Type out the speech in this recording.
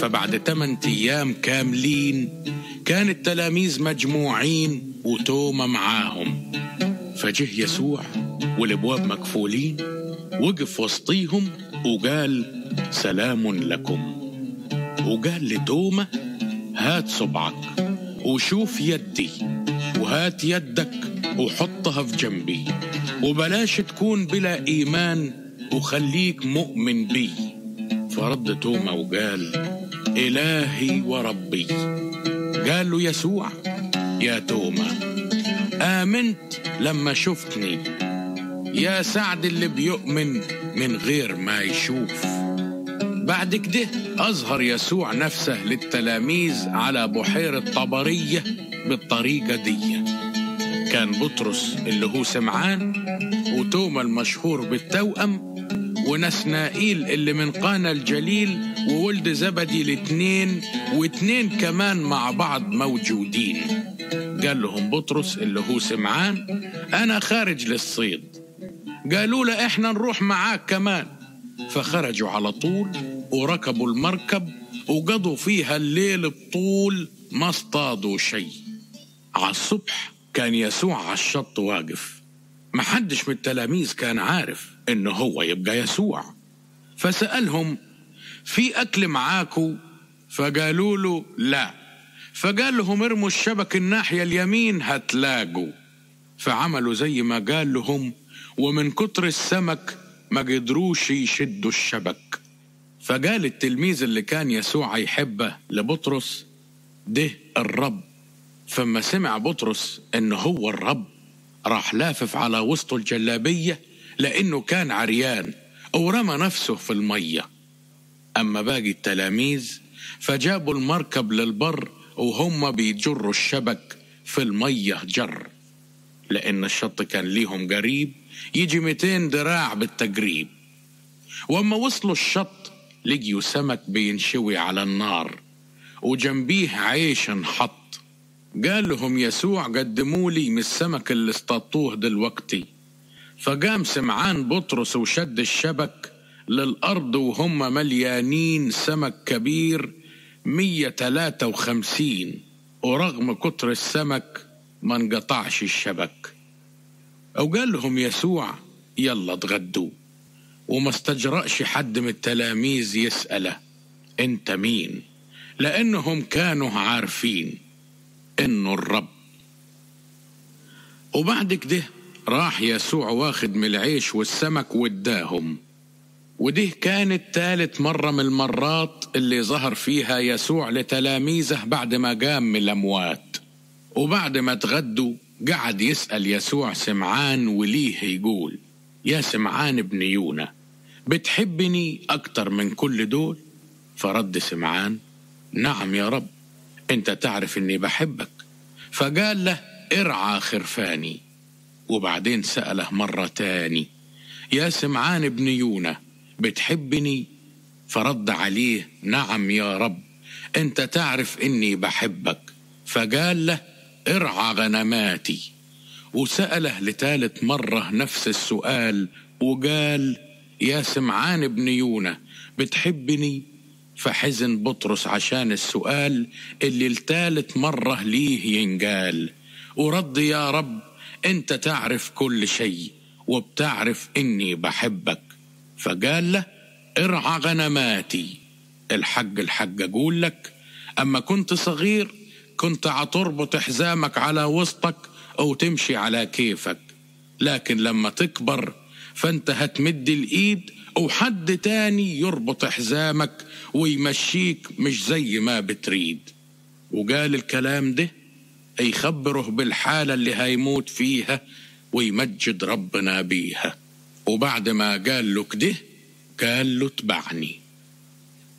فبعد 8 أيام كاملين كان التلاميذ مجموعين وتوما معاهم فجه يسوع والابواب مكفولين وقف وسطيهم وقال سلام لكم وقال لتوما هات صبعك وشوف يدي وهات يدك وحطها في جنبي وبلاش تكون بلا إيمان وخليك مؤمن بي فرد توما وقال إلهي وربي قال له يسوع يا توما آمنت لما شفتني يا سعد اللي بيؤمن من غير ما يشوف بعد كده أظهر يسوع نفسه للتلاميذ على بحيرة طبرية بالطريقة دي كان بطرس اللي هو سمعان وتوما المشهور بالتوأم ونسنائيل اللي من قانا الجليل وولد زبدي الاتنين واتنين كمان مع بعض موجودين قال لهم بطرس اللي هو سمعان أنا خارج للصيد قالوا له إحنا نروح معاك كمان فخرجوا على طول وركبوا المركب وقضوا فيها الليل بطول ما اصطادوا شيء على الصبح كان يسوع على الشط واقف محدش من التلاميذ كان عارف انه هو يبقى يسوع فسألهم في أكل معاكو فقالوا له لا فقال لهم ارموا الشبك الناحية اليمين هتلاقوا فعملوا زي ما قال لهم ومن كتر السمك ما قدروش يشدوا الشبك فقال التلميذ اللي كان يسوع يحبه لبطرس ده الرب فما سمع بطرس ان هو الرب راح لافف على وسطه الجلابية لانه كان عريان ورمى نفسه في المية اما باقي التلاميذ فجابوا المركب للبر وهم بيجروا الشبك في المية جر لأن الشط كان ليهم قريب يجي 200 ذراع بالتقريب وأما وصلوا الشط لقيوا سمك بينشوي على النار وجنبيه عيش انحط قال لهم يسوع قدموا لي من السمك اللي اصطادتوه دلوقتي فقام سمعان بطرس وشد الشبك للأرض وهم مليانين سمك كبير مية تلاتة وخمسين ورغم كتر السمك ما انقطعش الشبك أو قال لهم يسوع يلا اتغدوا وما استجرأش حد من التلاميذ يسأله انت مين لأنهم كانوا عارفين انه الرب وبعد كده راح يسوع واخد من العيش والسمك واداهم ودي كانت تالت مرة من المرات اللي ظهر فيها يسوع لتلاميذه بعد ما قام من الأموات وبعد ما تغدوا قعد يسأل يسوع سمعان وليه يقول يا سمعان ابن يونا بتحبني أكتر من كل دول فرد سمعان نعم يا رب انت تعرف اني بحبك فقال له ارعى خرفاني وبعدين سأله مرة تاني يا سمعان ابن يونا بتحبني فرد عليه نعم يا رب انت تعرف اني بحبك فقال له ارعى غنماتي وسأله لثالث مرة نفس السؤال وقال يا سمعان ابن يونا بتحبني فحزن بطرس عشان السؤال اللي لثالث مرة ليه ينقال ورد يا رب انت تعرف كل شيء وبتعرف اني بحبك فقال له ارعى غنماتي الحق الحق اقول لك اما كنت صغير كنت عتربط حزامك على وسطك او تمشي على كيفك لكن لما تكبر فانت هتمد الايد وحد تاني يربط حزامك ويمشيك مش زي ما بتريد وقال الكلام ده يخبره بالحالة اللي هيموت فيها ويمجد ربنا بيها وبعد ما قال له كده قال له اتبعني